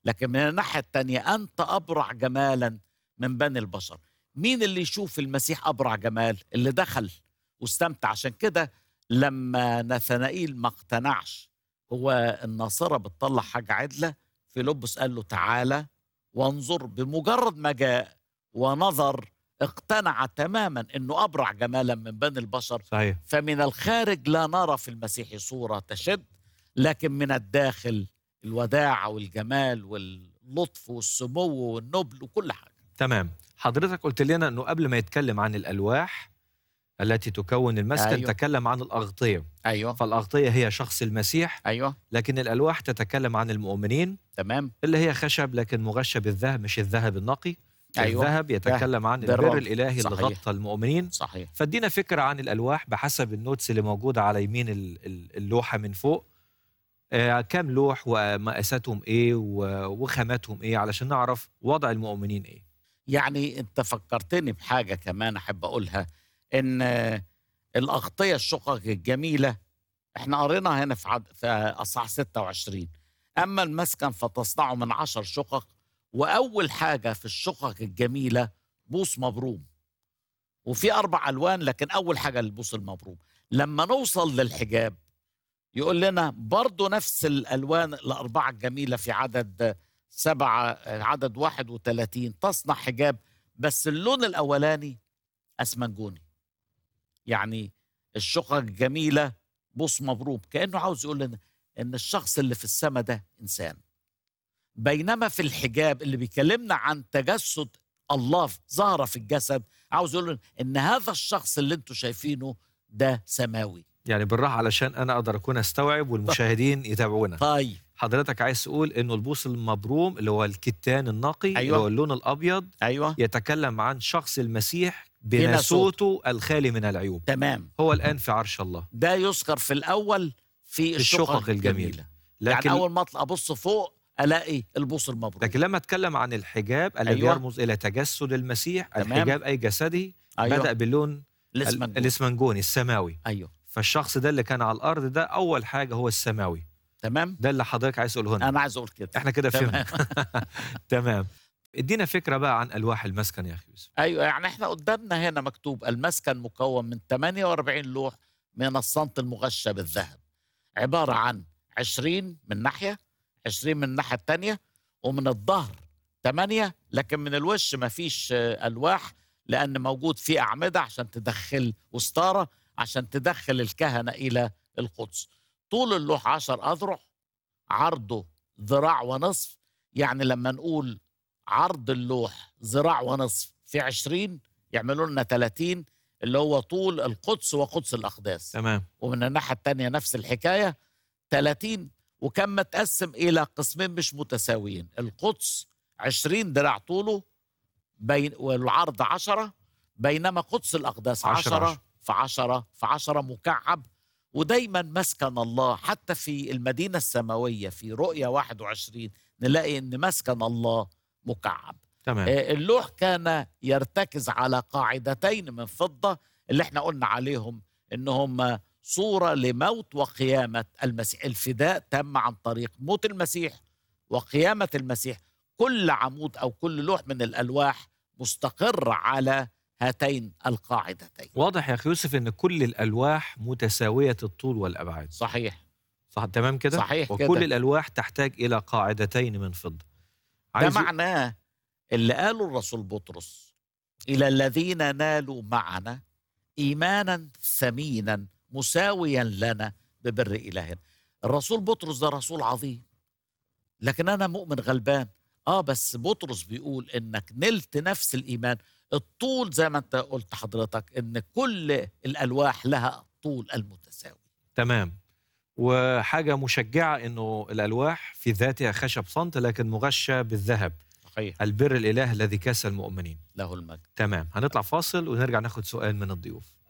لكن من الناحيه الثانيه انت ابرع جمالا من بني البشر مين اللي يشوف المسيح ابرع جمال اللي دخل واستمتع عشان كده لما نثنائيل ما اقتنعش هو الناصره بتطلع حاجه عدله فيلبس قال له تعالى وانظر بمجرد ما جاء ونظر اقتنع تماما انه ابرع جمالا من بني البشر صحيح فمن الخارج لا نرى في المسيح صورة تشد لكن من الداخل الوداعة والجمال واللطف والسمو والنبل وكل حاجة تمام حضرتك قلت لنا انه قبل ما يتكلم عن الالواح التي تكون المسكن أيوة. أيوه. تكلم عن الاغطيه أيوة فالاغطيه هي شخص المسيح أيوة لكن الالواح تتكلم عن المؤمنين تمام اللي هي خشب لكن مغشى بالذهب مش الذهب النقي أيوة. الذهب يتكلم عن بالرب. البر الالهي اللي صحيح. غطى المؤمنين صحيح فادينا فكره عن الالواح بحسب النوتس اللي موجوده على يمين ال- ال- اللوحه من فوق آه كام لوح ومقاساتهم ايه و- وخاماتهم ايه علشان نعرف وضع المؤمنين ايه يعني أنت فكرتني بحاجة كمان أحب أقولها إن آه، الأغطية الشقق الجميلة إحنا قرينا هنا في عد... في أصحاح 26 أما المسكن فتصنعه من عشر شقق وأول حاجة في الشقق الجميلة بوص مبروم وفي أربع ألوان لكن أول حاجة البوص المبروم لما نوصل للحجاب يقول لنا برضو نفس الألوان الأربعة الجميلة في عدد سبعة عدد واحد وثلاثين تصنع حجاب بس اللون الأولاني أسمنجوني يعني الشقق الجميلة بوص مبروم كأنه عاوز يقول لنا إن الشخص اللي في السماء ده إنسان بينما في الحجاب اللي بيكلمنا عن تجسد الله ظهر في الجسد عاوز يقول لنا إن هذا الشخص اللي انتم شايفينه ده سماوي يعني بالراحه علشان انا اقدر اكون استوعب والمشاهدين يتابعونا طيب حضرتك عايز تقول انه البوص المبروم اللي هو الكتان النقي أيوة. اللي هو اللون الابيض أيوه يتكلم عن شخص المسيح بناسوته. بناسوته الخالي من العيوب تمام هو الان في عرش الله ده يذكر في الأول في الشقق, الشقق الجميلة. الجميلة لكن يعني أول ما أطلع أبص فوق ألاقي البوص المبروك لكن لما اتكلم عن الحجاب الذي أيوة. يرمز الى تجسد المسيح تمام. الحجاب اي جسده أيوه بدا باللون ال- الاسمنجون الاسمنجوني السماوي أيوه فالشخص ده اللي كان على الارض ده اول حاجه هو السماوي تمام ده اللي حضرتك عايز تقوله لنا أنا عايز أقول كده احنا كده فهمنا تمام تمام ادينا فكره بقى عن الواح المسكن يا اخي يوسف ايوه يعني احنا قدامنا هنا مكتوب المسكن مكون من 48 لوح من الصمت المغشى بالذهب عباره عن 20 من ناحيه 20 من الناحيه الثانيه ومن الظهر 8 لكن من الوش ما فيش آه، الواح لان موجود فيه اعمده عشان تدخل وستاره عشان تدخل الكهنه الى القدس طول اللوح 10 اذرع عرضه ذراع ونصف يعني لما نقول عرض اللوح ذراع ونصف في 20 يعملوا لنا 30 اللي هو طول القدس وقدس الأقداس تمام ومن الناحية التانية نفس الحكاية 30 وكان متقسم إلى قسمين مش متساويين القدس 20 دراع طوله بين والعرض 10 بينما قدس الأقداس عشرة 10 عشرة. في 10 في 10 مكعب ودايما مسكن الله حتى في المدينة السماوية في رؤية 21 نلاقي ان مسكن الله مكعب تمام آه، اللوح كان يرتكز على قاعدتين من فضة اللي احنا قلنا عليهم انهم صورة لموت وقيامة المسيح الفداء تم عن طريق موت المسيح وقيامة المسيح كل عمود او كل لوح من الالواح مستقر على هاتين القاعدتين واضح يا اخي يوسف ان كل الالواح متساويه الطول والابعاد صحيح صح تمام كده صحيح وكل كده. الالواح تحتاج الى قاعدتين من فضه ده عايز معناه اللي قاله الرسول بطرس إلى الذين نالوا معنا إيمانا ثمينا مساويا لنا ببر إلهنا الرسول بطرس ده رسول عظيم لكن أنا مؤمن غلبان آه بس بطرس بيقول إنك نلت نفس الإيمان الطول زي ما أنت قلت حضرتك إن كل الألواح لها طول المتساوي تمام وحاجه مشجعه انه الالواح في ذاتها خشب صمت لكن مغشى بالذهب صحيح البر الاله الذي كاس المؤمنين له المجد تمام هنطلع فاصل ونرجع ناخد سؤال من الضيوف